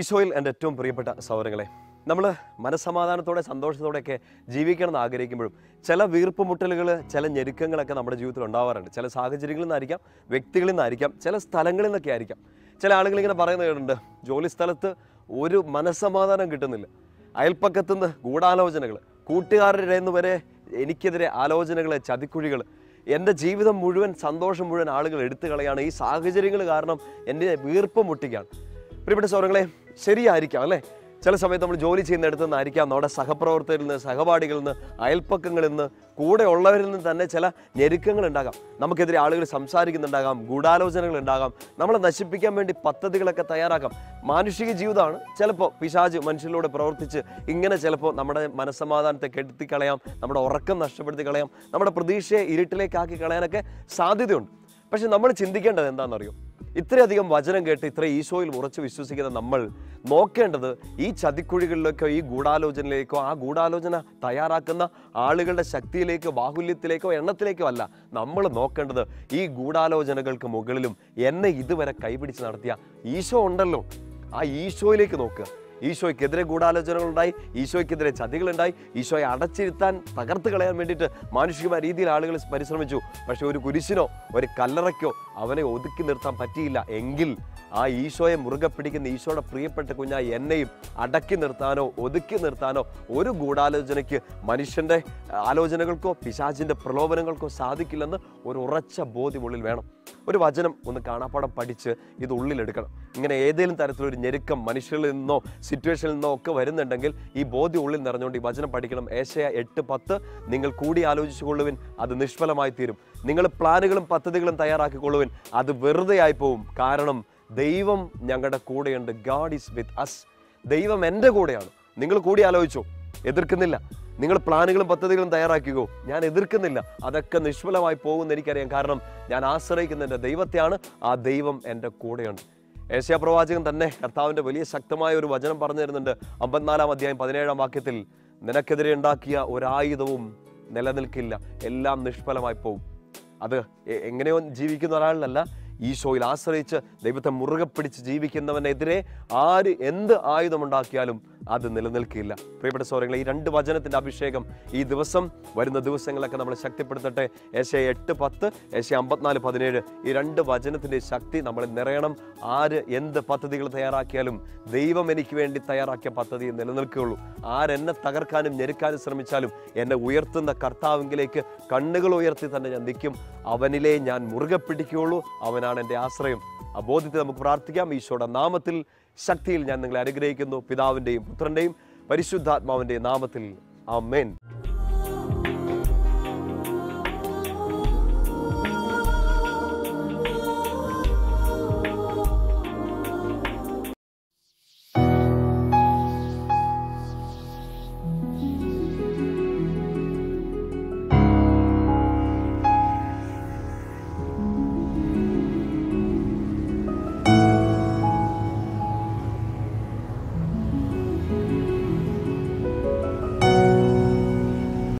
ഈശോയിൽ എൻ്റെ ഏറ്റവും പ്രിയപ്പെട്ട സൗരങ്ങളെ നമ്മൾ മനസ്സമാധാനത്തോടെ സന്തോഷത്തോടെയൊക്കെ ജീവിക്കണം എന്ന് ആഗ്രഹിക്കുമ്പോഴും ചില വീർപ്പുമുട്ടലുകൾ ചില ഞെരുക്കങ്ങളൊക്കെ നമ്മുടെ ജീവിതത്തിൽ ഉണ്ടാവാറുണ്ട് ചില സാഹചര്യങ്ങളിൽ നിന്നായിരിക്കാം വ്യക്തികളിൽ നിന്നായിരിക്കാം ചില സ്ഥലങ്ങളിൽ നിന്നൊക്കെ ആയിരിക്കാം ചില ആളുകൾ ഇങ്ങനെ പറയുന്നത് കേട്ടിട്ടുണ്ട് ജോലി സ്ഥലത്ത് ഒരു മനസ്സമാധാനം കിട്ടുന്നില്ല അയൽപ്പക്കത്തുനിന്ന് ഗൂഢാലോചനകൾ കൂട്ടുകാരുടെ നിന്ന് വരെ എനിക്കെതിരെ ആലോചനകൾ ചതിക്കുഴികൾ എൻ്റെ ജീവിതം മുഴുവൻ സന്തോഷം മുഴുവൻ ആളുകൾ എടുത്തു കളയാണ് ഈ സാഹചര്യങ്ങൾ കാരണം എൻ്റെ വീർപ്പ് മുട്ടിക്കുകയാണ് പ്രിയപ്പെട്ട സൗരങ്ങളെ ശരിയായിരിക്കാം അല്ലേ ചില സമയത്ത് നമ്മൾ ജോലി ചെയ്യുന്നിടത്തു നിന്നായിരിക്കാം നമ്മുടെ സഹപ്രവർത്തകരിൽ നിന്ന് സഹപാഠികളിൽ നിന്ന് അയൽപ്പക്കങ്ങളിൽ നിന്ന് കൂടെ ഉള്ളവരിൽ നിന്ന് തന്നെ ചില ഞെരുക്കങ്ങൾ ഉണ്ടാകാം നമുക്കെതിരെ ആളുകൾ സംസാരിക്കുന്നുണ്ടാകാം ഗൂഢാലോചനകൾ ഉണ്ടാകാം നമ്മളെ നശിപ്പിക്കാൻ വേണ്ടി പദ്ധതികളൊക്കെ തയ്യാറാക്കാം മാനുഷിക ജീവിതമാണ് ചിലപ്പോൾ പിശാജ് മനുഷ്യരിലൂടെ പ്രവർത്തിച്ച് ഇങ്ങനെ ചിലപ്പോൾ നമ്മുടെ മനസ്സമാധാനത്തെ കെടുത്തി കളയാം നമ്മുടെ ഉറക്കം നഷ്ടപ്പെടുത്തി കളയാം നമ്മുടെ പ്രതീക്ഷയെ ഇരുട്ടിലേക്കാക്കി കളയാനൊക്കെ സാധ്യതയുണ്ട് പക്ഷെ നമ്മൾ ചിന്തിക്കേണ്ടത് എന്താണെന്നറിയോ ഇത്രയധികം വചനം കേട്ട് ഇത്ര ഈശോയിൽ ഉറച്ചു വിശ്വസിക്കുന്ന നമ്മൾ നോക്കേണ്ടത് ഈ ചതിക്കുഴികളിലേക്കോ ഈ ഗൂഢാലോചനയിലേക്കോ ആ ഗൂഢാലോചന തയ്യാറാക്കുന്ന ആളുകളുടെ ശക്തിയിലേക്കോ ബാഹുല്യത്തിലേക്കോ എണ്ണത്തിലേക്കോ അല്ല നമ്മൾ നോക്കേണ്ടത് ഈ ഗൂഢാലോചനകൾക്ക് മുകളിലും എന്നെ ഇതുവരെ കൈപിടിച്ച് നടത്തിയ ഈശോ ഉണ്ടല്ലോ ആ ഈശോയിലേക്ക് നോക്കുക ഈശോയ്ക്കെതിരെ ഗൂഢാലോചനകളുണ്ടായി ഈശോയ്ക്കെതിരെ ചതികളുണ്ടായി ഈശോയെ അടച്ചിരുത്താൻ തകർത്ത് കളയാൻ വേണ്ടിയിട്ട് മാനുഷികമായ രീതിയിൽ ആളുകൾ പരിശ്രമിച്ചു പക്ഷെ ഒരു കുരിശിനോ ഒരു കല്ലറയ്ക്കോ അവനെ ഒതുക്കി നിർത്താൻ പറ്റിയില്ല എങ്കിൽ ആ ഈശോയെ മുറുകെ പിടിക്കുന്ന ഈശോയുടെ പ്രിയപ്പെട്ട കുഞ്ഞായി എന്നെയും അടക്കി നിർത്താനോ ഒതുക്കി നിർത്താനോ ഒരു ഗൂഢാലോചനയ്ക്ക് മനുഷ്യൻ്റെ ആലോചനകൾക്കോ പിശാചിൻ്റെ പ്രലോഭനങ്ങൾക്കോ സാധിക്കില്ലെന്ന് ഒരു ഉറച്ച ബോധ്യമുള്ളിൽ വേണം ഒരു വചനം ഒന്ന് കാണാപ്പാടം പഠിച്ച് ഇത് ഉള്ളിലെടുക്കണം ഇങ്ങനെ ഏതെങ്കിലും തരത്തിലൊരു ഞെരുക്കം മനുഷ്യരിൽ നിന്നോ സിറ്റുവേഷനിൽ നിന്നോ ഒക്കെ വരുന്നുണ്ടെങ്കിൽ ഈ ബോധ്യം ഉള്ളിൽ നിറഞ്ഞുകൊണ്ട് ഈ വചനം പഠിക്കണം ഏഷ്യ എട്ട് പത്ത് നിങ്ങൾ കൂടി ആലോചിച്ചു കൊള്ളുവിൻ അത് നിഷ്ഫലമായി തീരും നിങ്ങൾ പ്ലാനുകളും പദ്ധതികളും തയ്യാറാക്കിക്കൊള്ളുവിൻ അത് വെറുതെ ആയി പോവും കാരണം ദൈവം ഞങ്ങളുടെ കൂടെയുണ്ട് ഗാഡ് ഈസ് വിത്ത് അസ് ദൈവം എൻ്റെ കൂടെയാണ് നിങ്ങൾ കൂടി ആലോചിച്ചോ എതിർക്കുന്നില്ല നിങ്ങൾ പ്ലാനുകളും പദ്ധതികളും തയ്യാറാക്കിക്കോ ഞാൻ എതിർക്കുന്നില്ല അതൊക്കെ നിഷ്ഫലമായി പോകുമെന്ന് എനിക്കറിയാം കാരണം ഞാൻ ആശ്രയിക്കുന്ന എൻ്റെ ദൈവത്തെയാണ് ആ ദൈവം എൻ്റെ കൂടെയുണ്ട് ഏഷ്യ പ്രവാചകൻ തന്നെ കർത്താവിൻ്റെ വലിയ ശക്തമായ ഒരു വചനം പറഞ്ഞു തരുന്നുണ്ട് അമ്പത്തിനാലാം അധ്യായം പതിനേഴാം വാക്യത്തിൽ നിനക്കെതിരെ ഉണ്ടാക്കിയ ഒരായുധവും നിലനിൽക്കില്ല എല്ലാം നിഷ്ഫലമായി പോകും അത് എ- എങ്ങനെയോ ജീവിക്കുന്ന ഒരാളിലല്ല ഈശോയിൽ ആശ്രയിച്ച് ദൈവത്തെ മുറുകെ പിടിച്ച് ജീവിക്കുന്നവനെതിരെ ആര് എന്ത് ആയുധമുണ്ടാക്കിയാലും അത് നിലനിൽക്കില്ല പ്രിയപ്പെട്ട സൗരങ്ങളെ ഈ രണ്ട് വചനത്തിന്റെ അഭിഷേകം ഈ ദിവസം വരുന്ന ദിവസങ്ങളൊക്കെ നമ്മൾ ശക്തിപ്പെടുത്തട്ടെ ഏഷ്യ എട്ട് പത്ത് ഏഷ്യ അമ്പത്തിനാല് പതിനേഴ് ഈ രണ്ട് വചനത്തിന്റെ ശക്തി നമ്മൾ നിറയണം ആര് എന്ത് പദ്ധതികൾ തയ്യാറാക്കിയാലും ദൈവം എനിക്ക് വേണ്ടി തയ്യാറാക്കിയ പദ്ധതി നിലനിൽക്കുകയുള്ളൂ ആരെന്നെ തകർക്കാനും ഞെരുക്കാനും ശ്രമിച്ചാലും എന്നെ ഉയർത്തുന്ന കർത്താവിങ്കിലേക്ക് കണ്ണുകൾ ഉയർത്തി തന്നെ ഞാൻ നിൽക്കും അവനിലേ ഞാൻ മുറുകെ പിടിക്കുകയുള്ളൂ അവനാണ് എൻ്റെ ആശ്രയം ആ ബോധ്യത്തെ നമുക്ക് പ്രാർത്ഥിക്കാം ഈശോയുടെ നാമത്തിൽ ശക്തിയിൽ ഞാൻ നിങ്ങളെ അനുഗ്രഹിക്കുന്നു പിതാവിൻ്റെയും പുത്രൻ്റെയും പരിശുദ്ധാത്മാവിൻ്റെയും നാമത്തിൽ ആമേൻ